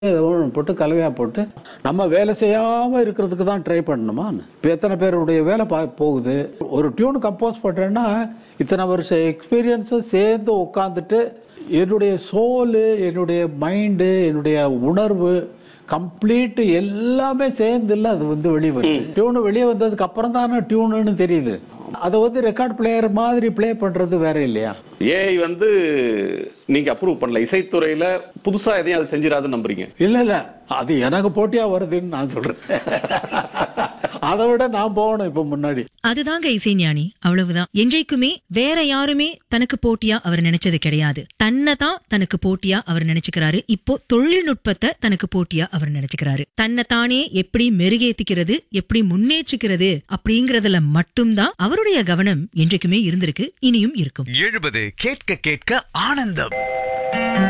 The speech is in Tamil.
போட்டு கலவையாக போட்டு நம்ம வேலை செய்யாமல் இருக்கிறதுக்கு தான் ட்ரை பண்ணணுமா இப்போ எத்தனை பேருடைய வேலை பா போகுது ஒரு டியூன் கம்போஸ் பண்ணுறேன்னா இத்தனை வருஷம் எக்ஸ்பீரியன்ஸும் சேர்ந்து உட்காந்துட்டு என்னுடைய சோலு என்னுடைய மைண்டு என்னுடைய உணர்வு கம்ப்ளீட் எல்லாமே சேர்ந்து இல்லை அது வந்து வெளியே வருது டியூனு வெளியே வந்ததுக்கு அப்புறம் தானே டியூனுன்னு தெரியுது அதை வந்து ரெக்கார்ட் பிளேயர் மாதிரி ப்ளே பண்ணுறது வேற இல்லையா ஏஐ வந்து நீங்க அப்ரூவ் பண்ணல இசைத்துறையில புதுசா எதையும் அது செஞ்சிடாதுன்னு நம்புறீங்க இல்ல இல்ல அது எனக்கு போட்டியா வருதுன்னு நான் சொல்றேன் அதை விட நான் போகணும் இப்ப முன்னாடி அதுதாங்க இசைஞானி அவ்வளவுதான் என்றைக்குமே வேற யாருமே தனக்கு போட்டியா அவர் நினைச்சது கிடையாது தன்னை தான் தனக்கு போட்டியா அவர் நினைச்சுக்கிறாரு இப்போ தொழில்நுட்பத்தை தனக்கு போட்டியா அவர் நினைச்சுக்கிறாரு தன்னை தானே எப்படி மெருகேத்திக்கிறது எப்படி முன்னேற்றிக்கிறது அப்படிங்கறதுல மட்டும்தான் அவருடைய கவனம் என்றைக்குமே இருந்திருக்கு இனியும் இருக்கும் எழுபது கேட்க கேட்க ஆனந்தம்